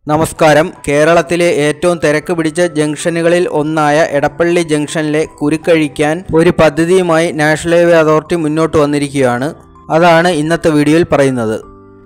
നമസ്കാരം കേരളത്തിലെ ഏറ്റവും തിരക്ക് പിടിച്ച ജംഗ്ഷനുകളിൽ ഒന്നായ എടപ്പള്ളി ജംഗ്ഷനിലെ കുരുക്കഴിക്കാൻ ഒരു പദ്ധതിയുമായി നാഷണൽ ഹൈവേ അതോറിറ്റി മുന്നോട്ട് വന്നിരിക്കുകയാണ് അതാണ് ഇന്നത്തെ വീഡിയോയിൽ പറയുന്നത്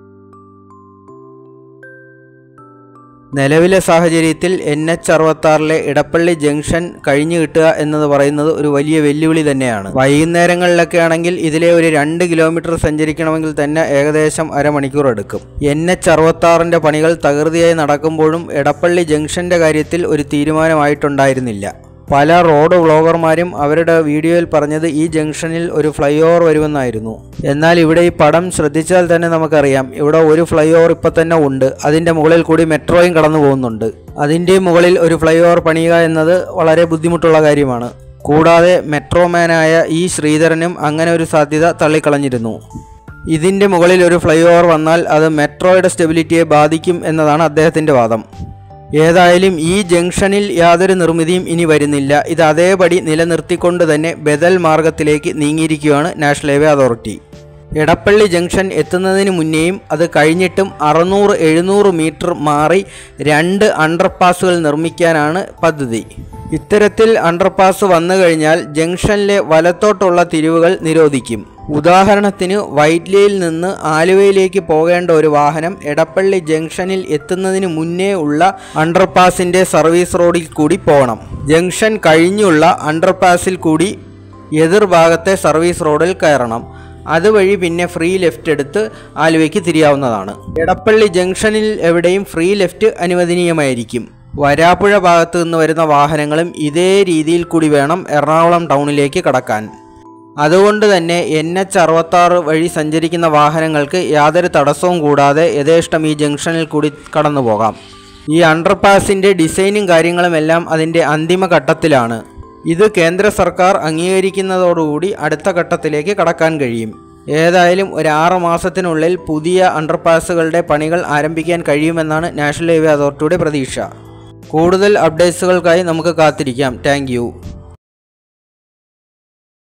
നിലവിലെ സാഹചര്യത്തിൽ എൻ എച്ച് അറുപത്താറിലെ ഇടപ്പള്ളി ജംഗ്ഷൻ കഴിഞ്ഞു കിട്ടുക എന്നത് പറയുന്നത് ഒരു വലിയ വെല്ലുവിളി തന്നെയാണ് വൈകുന്നേരങ്ങളിലൊക്കെ ആണെങ്കിൽ ഇതിലെ ഒരു രണ്ട് കിലോമീറ്റർ സഞ്ചരിക്കണമെങ്കിൽ തന്നെ ഏകദേശം അരമണിക്കൂർ എടുക്കും എൻ എച്ച് അറുപത്താറിൻ്റെ പണികൾ തകൃതിയായി നടക്കുമ്പോഴും എടപ്പള്ളി ജംഗ്ഷന്റെ കാര്യത്തിൽ ഒരു തീരുമാനമായിട്ടുണ്ടായിരുന്നില്ല പല റോഡ് വ്ളോഗർമാരും അവരുടെ വീഡിയോയിൽ പറഞ്ഞത് ഈ ജംഗ്ഷനിൽ ഒരു ഫ്ലൈ ഓവർ വരുമെന്നായിരുന്നു എന്നാൽ ഇവിടെ ഈ പടം ശ്രദ്ധിച്ചാൽ തന്നെ നമുക്കറിയാം ഇവിടെ ഒരു ഫ്ലൈ ഓവർ ഇപ്പം തന്നെ ഉണ്ട് അതിൻ്റെ മുകളിൽ കൂടി മെട്രോയും കടന്നു പോകുന്നുണ്ട് അതിൻ്റെ മുകളിൽ ഒരു ഫ്ലൈ ഓവർ പണിയുക എന്നത് വളരെ ബുദ്ധിമുട്ടുള്ള കാര്യമാണ് കൂടാതെ മെട്രോമാനായ ഈ ശ്രീധരനും അങ്ങനെ ഒരു സാധ്യത തള്ളിക്കളഞ്ഞിരുന്നു ഇതിൻ്റെ മുകളിൽ ഒരു ഫ്ലൈ ഓവർ വന്നാൽ അത് മെട്രോയുടെ സ്റ്റെബിലിറ്റിയെ ബാധിക്കും എന്നതാണ് അദ്ദേഹത്തിൻ്റെ വാദം ഏതായാലും ഈ ജംഗ്ഷനിൽ യാതൊരു നിർമ്മിതിയും ഇനി വരുന്നില്ല ഇത് അതേപടി നിലനിർത്തിക്കൊണ്ട് തന്നെ ബദൽ മാർഗത്തിലേക്ക് നീങ്ങിയിരിക്കുകയാണ് national highway authority Edappally junction എത്തുന്നതിന് മുന്നേയും അത് കഴിഞ്ഞിട്ടും അറുന്നൂറ് എഴുന്നൂറ് മീറ്റർ മാറി രണ്ട് അണ്ടർപാസുകൾ നിർമ്മിക്കാനാണ് പദ്ധതി ഇത്തരത്തിൽ അണ്ടർപാസ് വന്നു കഴിഞ്ഞാൽ ജംഗ്ഷനിലെ വലത്തോട്ടുള്ള തിരിവുകൾ നിരോധിക്കും ഉദാഹരണത്തിന് വൈറ്റ്ലയിൽ നിന്ന് ആലുവയിലേക്ക് പോകേണ്ട ഒരു വാഹനം എടപ്പള്ളി ജംഗ്ഷനിൽ എത്തുന്നതിന് മുന്നേ ഉള്ള അണ്ടർപാസിൻ്റെ സർവീസ് റോഡിൽ കൂടി പോകണം ജംഗ്ഷൻ കഴിഞ്ഞുള്ള അണ്ടർപാസിൽ കൂടി എതിർഭാഗത്തെ സർവീസ് റോഡിൽ കയറണം അതുവഴി പിന്നെ ഫ്രീ ലെഫ്റ്റ് എടുത്ത് ആലുവയ്ക്ക് തിരിയാവുന്നതാണ് എടപ്പള്ളി ജംഗ്ഷനിൽ എവിടെയും ഫ്രീ ലെഫ്റ്റ് അനുവദനീയമായിരിക്കും വരാപ്പുഴ ഭാഗത്ത് നിന്ന് വരുന്ന വാഹനങ്ങളും ഇതേ രീതിയിൽ കൂടി വേണം എറണാകുളം ടൗണിലേക്ക് കടക്കാൻ അതുകൊണ്ട് തന്നെ എൻ എച്ച് അറുപത്താറ് വഴി സഞ്ചരിക്കുന്ന വാഹനങ്ങൾക്ക് യാതൊരു തടസ്സവും കൂടാതെ യഥേഷ്ടം ഈ ജംഗ്ഷനിൽ കൂടി കടന്നു പോകാം ഈ അണ്ടർപാസിൻ്റെ ഡിസൈനും കാര്യങ്ങളുമെല്ലാം അതിൻ്റെ അന്തിമ ഘട്ടത്തിലാണ് ഇത് കേന്ദ്ര സർക്കാർ അംഗീകരിക്കുന്നതോടുകൂടി അടുത്ത ഘട്ടത്തിലേക്ക് കടക്കാൻ കഴിയും ഏതായാലും ഒരു ആറ് മാസത്തിനുള്ളിൽ പുതിയ അണ്ടർപാസുകളുടെ പണികൾ ആരംഭിക്കാൻ കഴിയുമെന്നാണ് നാഷണൽ ഹൈവേ അതോറിറ്റിയുടെ പ്രതീക്ഷ കൂടുതൽ അപ്ഡേറ്റ്സുകൾക്കായി നമുക്ക് കാത്തിരിക്കാം താങ്ക്